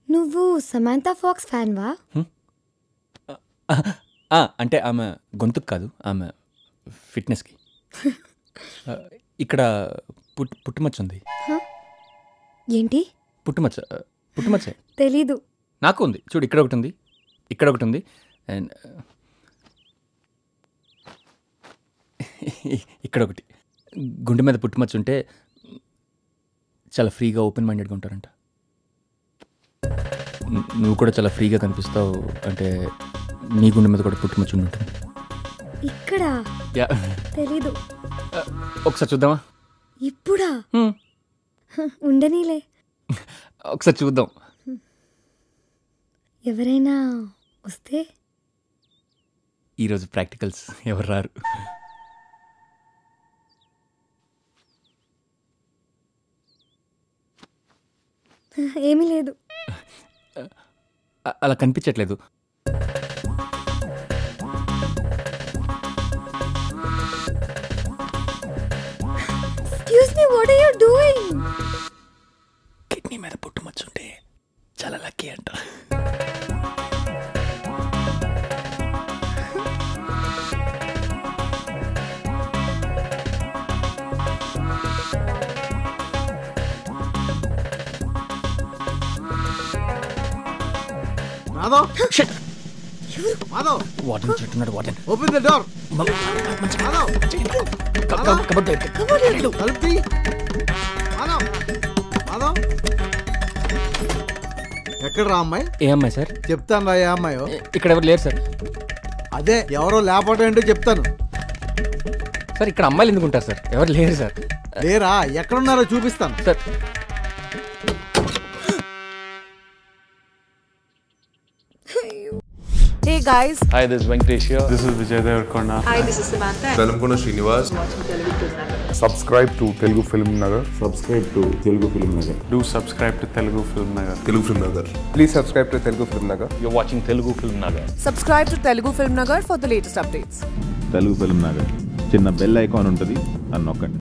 నువ్వు సమాంతా ఫాక్స్ ఫ్యాన్వా ఆ, అంటే ఆమె గొంతుకు కాదు ఆమె ఫిట్నెస్కి ఆ, ఇక్కడ పుట్ పుట్టుమచ్చ ఉంది ఏంటి పుట్టుమచ్చ ఆ, పుట్టుమచ్చే తెలీదు నాకు ఉంది చూడు ఇక్కడ ఒకటి ఉంది ఇక్కడ ఒకటి ఉంది అండ్ ఇక్కడ ఒకటి గుండె మీద పుట్టుమచ్చ ఉంటే చాలా ఫ్రీగా ఓపెన్ మైండెడ్గా ఉంటారంట ను- నువ్వు కూడా చాలా ఫ్రీగా కనిపిస్తావు అంటే నీ గుండె మీద కూడా పుట్టుమచ్చ ఉండి ఉంటుంది ఇక్కడ యా తెలీదు ఒకసారి చూద్దామా ఇప్పుడా హ్మ్. హ, ఉండనీలే ఒకసారి చూద్దాం ఎవరైనా వస్తే ఈరోజు ప్రాక్టికల్స్ ఎవరు రారు హ, ఏమీ లేదు అ- అలా కనిపించట్లేదు excuse me what are you doing kidney మీద పుట్టుమచ్చ ఉంటే చాలా లక్కీ అంట మాధవ్ మాధవ్ వాటన్ చెట్టున్నాడు వాటన్ ఓపెన్ ద డోర్ మాధవ్ తలుపు తీ. మాధవ్ మాధవ్ ఎక్కడ రా అమ్మాయి ఏ అమ్మాయి సార్ చెప్తాను రా ఏ అమ్మాయో ఇక్కడ ఎవరు లేరు సార్ అదే ఎవరో లేకపోవడం ఏంటో చెప్తాను సార్ ఇక్కడ అమ్మాయిలు ఎందుకు ఉంటారు సార్ ఎవరు లేరు సార్ లేరా ఎక్కడున్నారో చూపిస్తాను sir Hey guys, Hi, this is Venkatesh here. This is Vijay Devarkonda. hi, this is Samantha. Velankonda Srinivas subscribe to Telugu film Nagar subscribe to Telugu film Nagar Do subscribe to Telugu Film Nagar. Telugu film Nagar please subscribe to Telugu film Nagar You're watching Telugu Film Nagar. Subscribe to Telugu Film Nagar for the latest updates. Telugu film Nagar చిన్న bell icon ఉంటుంది అని నొక్కండి